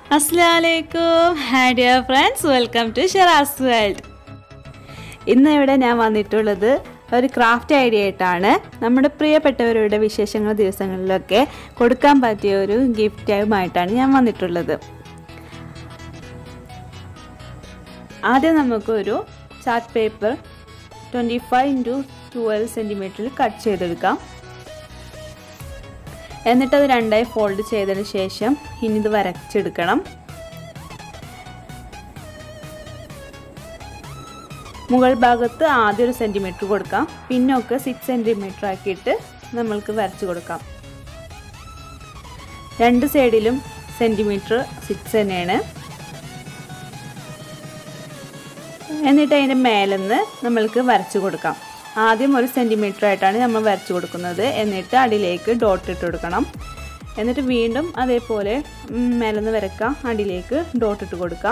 അസ്ലാമലൈക്കും hi dear friends welcome to Sheraz world ഇന്ന് ഇവിടെ ഞാൻ വന്നിട്ടുള്ളത് ഒരു ക്രാഫ്റ്റ് ഐഡിയ ആയിട്ടാണ് നമ്മുടെ പ്രിയപ്പെട്ടവരുടെ വിശേഷങ്ങൾ ദിവസങ്ങളിലൊക്കെ കൊടുക്കാൻ പറ്റിയ ഒരു ഗിഫ്റ്റുമായിട്ടാണ് ഞാൻ വന്നിട്ടുള്ളത് ആദ്യം നമുക്കൊരു chart paper twenty five into twelve സെൻറ്റിമീറ്ററിൽ കട്ട് ചെയ്തെടുക്കാം എന്നിട്ടത് രണ്ടായി ഫോൾഡ് ചെയ്തതിന് ശേഷം ഇനി ഇത് വരച്ചെടുക്കണം മുകൾ ഭാഗത്ത് ആദ്യം ഒരു സെൻറ്റിമീറ്റർ കൊടുക്കാം പിന്നൊക്കെ സിക്സ് സെൻറ്റിമീറ്റർ ആക്കിയിട്ട് നമ്മൾക്ക് വരച്ചു കൊടുക്കാം രണ്ട് സൈഡിലും സെൻറ്റിമീറ്റർ സിക്സ് തന്നെയാണ് എന്നിട്ട് അതിൻ്റെ മേലെന്ന് നമ്മൾക്ക് വരച്ചു കൊടുക്കാം ആദ്യം ഒരു സെൻറ്റിമീറ്റർ ആയിട്ടാണ് നമ്മൾ വരച്ചു കൊടുക്കുന്നത് എന്നിട്ട് അടിയിലേക്ക് ഡോട്ട് ഇട്ട് കൊടുക്കണം എന്നിട്ട് വീണ്ടും അതേപോലെ മേലെന്ന് വരക്കാം അടിയിലേക്ക് ഡോട്ട് ഇട്ട് കൊടുക്കാം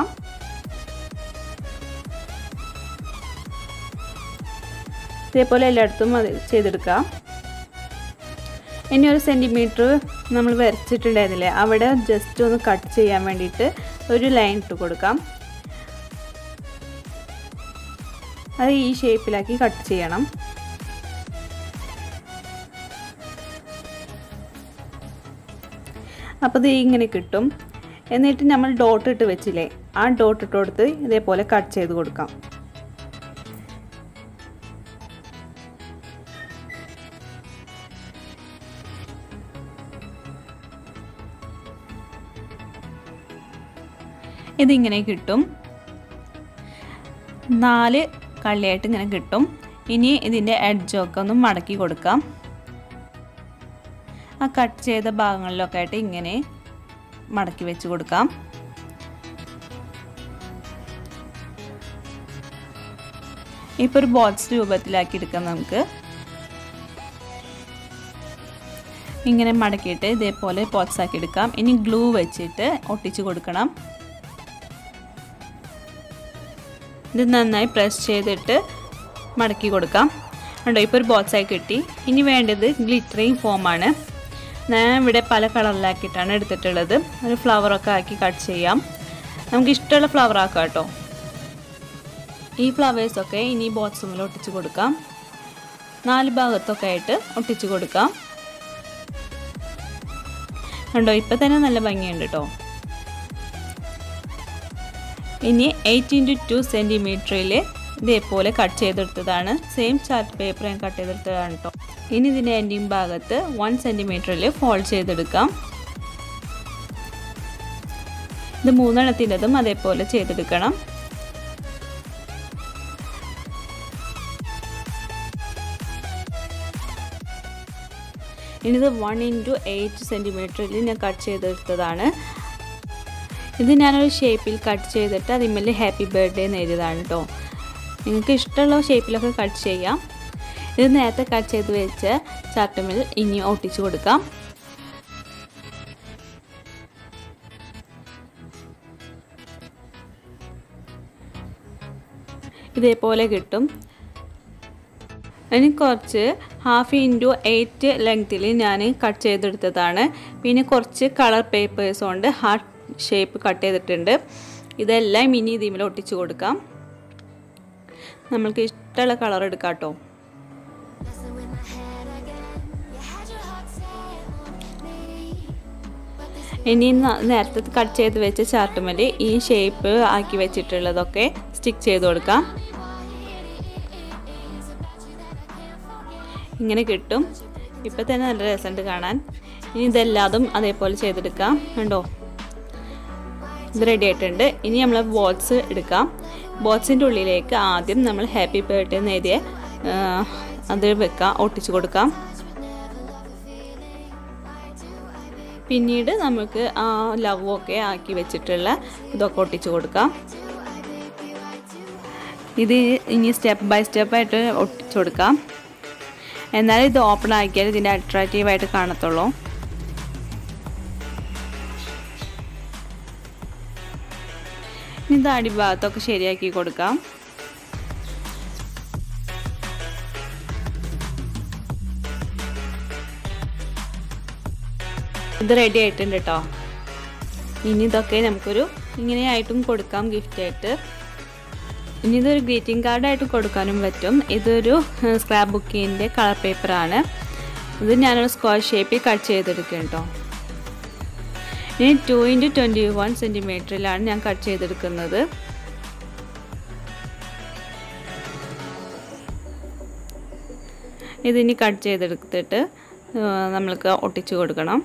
ഇതേപോലെ എല്ലായിടത്തും അത് ചെയ്തെടുക്കാം ഇനി ഒരു സെൻറ്റിമീറ്റർ നമ്മൾ വരച്ചിട്ടുണ്ടായിരുന്നില്ലേ അവിടെ ജസ്റ്റ് ഒന്ന് കട്ട് ചെയ്യാൻ വേണ്ടിയിട്ട് ഒരു ലൈൻ ഇട്ട് കൊടുക്കാം അത് ഈ ഷേപ്പിലാക്കി കട്ട് ചെയ്യണം അപ്പോൾ ഇത് ഇങ്ങനെ കിട്ടും എന്നിട്ട് നമ്മൾ ഡോട്ട് ഇട്ട് വെച്ചില്ലേ ആ ഡോട്ട് ഇട്ട് കൊടുത്ത് ഇതേപോലെ കട്ട് ചെയ്ത് കൊടുക്കാം ഇതിങ്ങനെ കിട്ടും നാല് കള്ളിയായിട്ട് ഇങ്ങനെ കിട്ടും ഇനി ഇതിൻ്റെ എഡ്ജൊക്കെ ഒന്ന് മടക്കി കൊടുക്കാം ആ കട്ട് ചെയ്ത ഭാഗങ്ങളിലൊക്കെ ആയിട്ട് ഇങ്ങനെ മടക്കി വെച്ച് കൊടുക്കാം ഇപ്പോൾ ഒരു ബോക്സ് രൂപത്തിലാക്കി എടുക്കാം നമുക്ക് ഇങ്ങനെ മടക്കിയിട്ട് ഇതേപോലെ ബോക്സ് ആക്കി എടുക്കാം ഇനി ഗ്ലൂ വെച്ചിട്ട് ഒട്ടിച്ച് കൊടുക്കണം ഇത് നന്നായി പ്രസ് ചെയ്തിട്ട് മടക്കി കൊടുക്കാം കണ്ടോ ഇപ്പോൾ ഒരു ബോക്സായി കിട്ടി ഇനി വേണ്ടത് ഗ്ലിറ്ററിങ് ഫോമാണ് ഞാൻ ഇവിടെ പല കളറിലാക്കിയിട്ടാണ് എടുത്തിട്ടുള്ളത് ഒരു ഫ്ലവറൊക്കെ ആക്കി കട്ട് ചെയ്യാം നമുക്ക് ഇഷ്ടമുള്ള ഫ്ലവർ ആക്കാം കേട്ടോ ഈ ഫ്ലവേഴ്സൊക്കെ ഇനി ബോക്സുമിൽ ഒട്ടിച്ച് കൊടുക്കാം നാല് ഭാഗത്തൊക്കെ ആയിട്ട് ഒട്ടിച്ച് കൊടുക്കാം കണ്ടോ ഇപ്പം തന്നെ നല്ല ഭംഗിയുണ്ട് കേട്ടോ ഇനി എയ്റ്റ് ഇൻറ്റു ടു സെൻറ്റിമീറ്ററിൽ ഇതേപോലെ കട്ട് ചെയ്തെടുത്തതാണ് സെയിം ചാർട്ട് പേപ്പർ ഞാൻ കട്ട് ചെയ്തെടുത്തതാണ് കേട്ടോ ഇനി ഇതിൻ്റെ എൻഡിങ് ഭാഗത്ത് വൺ സെൻറ്റിമീറ്ററിൽ ഫോൾഡ് ചെയ്തെടുക്കാം ഇത് മൂന്നെണ്ണത്തിൻ്റെതും അതേപോലെ ചെയ്തെടുക്കണം ഇനിത് വൺ ഇൻറ്റു എയ്റ്റ് സെൻറ്റിമീറ്ററിൽ ഞാൻ കട്ട് ചെയ്തെടുത്തതാണ് ഇത് ഞാനൊരു ഷേപ്പിൽ കട്ട് ചെയ്തിട്ട് അതിന്മേൽ ഹാപ്പി ബർത്ത്ഡേ എന്ന് എഴുതിയതാണ് കേട്ടോ നിങ്ങൾക്ക് ഇഷ്ടമുള്ള ഷേപ്പിലൊക്കെ കട്ട് ചെയ്യാം ഇത് നേരത്തെ കട്ട് ചെയ്ത് വെച്ച് ചാട്ടമിൽ ഇനി ഒട്ടിച്ചു കൊടുക്കാം ഇതേപോലെ കിട്ടും ഇനി കുറച്ച് ഹാഫ് ഇൻറ്റു എയ്റ്റ് ലെങ്ത്തിൽ ഞാൻ കട്ട് ചെയ്തെടുത്തതാണ് പിന്നെ കുറച്ച് കളർ പേപ്പേഴ്സ് കൊണ്ട് ഹാർട്ട് ഷേപ്പ് കട്ട് ചെയ്തിട്ടുണ്ട് ഇതെല്ലാം ഇനി ഇതിൽ ഒട്ടിച്ചു കൊടുക്കാം നമ്മൾക്ക് ഇഷ്ടമുള്ള കളർ എടുക്കാം കേട്ടോ ഇനി നേരത്തെ കട്ട് ചെയ്ത് വെച്ച ചാർട്ടുമല് ഈ ഷേപ്പ് ആക്കി വെച്ചിട്ടുള്ളതൊക്കെ സ്റ്റിക്ക് ചെയ്ത് കൊടുക്കാം ഇങ്ങനെ കിട്ടും ഇപ്പം തന്നെ നല്ല രസമുണ്ട് കാണാൻ ഇനി ഇതെല്ലാതും അതേപോലെ ചെയ്തെടുക്കാം കണ്ടോ ഇത് റെഡി ആയിട്ടുണ്ട് ഇനി നമ്മൾ ബോട്ട്സ് എടുക്കാം ബോട്ട്സിൻ്റെ ഉള്ളിലേക്ക് ആദ്യം നമ്മൾ ഹാപ്പി ബർത്ത്ഡേ എന്ന് എഴുതിയ അത് വെക്കാം ഒട്ടിച്ചു കൊടുക്കാം പിന്നീട് നമുക്ക് ആ ലവ് ഒക്കെ ആക്കി വെച്ചിട്ടുള്ള ഇതൊക്കെ ഒട്ടിച്ചു കൊടുക്കാം ഇത് ഇനി സ്റ്റെപ്പ് ബൈ സ്റ്റെപ്പായിട്ട് ഒട്ടിച്ചു കൊടുക്കാം എന്നാലും ഇത് ഓപ്പൺ ആക്കിയാൽ ഇതിൻ്റെ അട്രാക്റ്റീവായിട്ട് കാണത്തുള്ളൂ ഇത് അടിഭാഗത്തൊക്കെ ശരിയാക്കി കൊടുക്കാം ഇത് റെഡി ആയിട്ടുണ്ട് കേട്ടോ ഇനി ഇതൊക്കെ നമുക്കൊരു ഇങ്ങനെയായിട്ടും കൊടുക്കാം ഗിഫ്റ്റായിട്ട് ഇനി ഇതൊരു ഗ്രീറ്റിംഗ് കാർഡായിട്ട് കൊടുക്കാനും പറ്റും ഇതൊരു സ്ക്രാപ്പ് ബുക്കിൻ്റെ കളർ പേപ്പറാണ് ഇത് ഞാനൊരു സ്ക്വയർ ഷേപ്പിൽ കട്ട് ചെയ്തെടുക്കും കേട്ടോ ഇനി ടു ഇൻറ്റു ട്വൻറ്റി വൺ സെൻറ്റിമീറ്ററിലാണ് ഞാൻ കട്ട് ചെയ്തെടുക്കുന്നത് ഇതിനി കട്ട് ചെയ്തെടുത്തിട്ട് നമ്മൾക്ക് ഒട്ടിച്ചു കൊടുക്കണം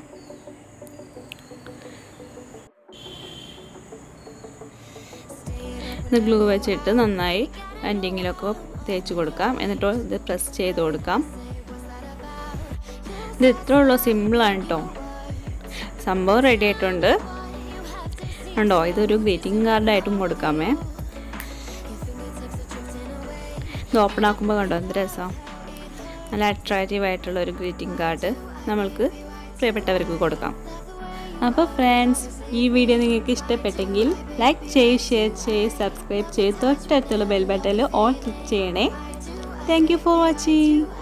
ഇത് ഗ്ലൂ വെച്ചിട്ട് നന്നായി എൻഡിങ്ങിലൊക്കെ തേച്ച് കൊടുക്കാം എന്നിട്ട് ഇത് പ്രസ് ചെയ്ത് കൊടുക്കാം ഇത് ഇത്ര ഉള്ളൂ സിമ്പിളാണ് കേട്ടോ സംഭവം റെഡി ആയിട്ടുണ്ട് ഉണ്ടോ ഇതൊരു ഗ്രീറ്റിംഗ് കാർഡായിട്ടും കൊടുക്കാമേ ഇത് ഓപ്പൺ ആക്കുമ്പോൾ കണ്ടോ എന്ത് രസം നല്ല അട്രാക്റ്റീവ് ആയിട്ടുള്ള ഒരു ഗ്രീറ്റിംഗ് കാർഡ് നമ്മൾക്ക് പ്രിയപ്പെട്ടവർക്ക് കൊടുക്കാം അപ്പോൾ ഫ്രണ്ട്സ് ഈ വീഡിയോ നിങ്ങൾക്ക് ഇഷ്ടപ്പെട്ടെങ്കിൽ ലൈക്ക് ചെയ്യൂ ഷെയർ ചെയ്യൂ സബ്സ്ക്രൈബ് ചെയ്യൂ തൊട്ടടുത്തുള്ള ബെൽ ബട്ടണിൽ ഓൾ ക്ലിക്ക് ചെയ്യണേ താങ്ക് യു ഫോർ വാച്ചിങ്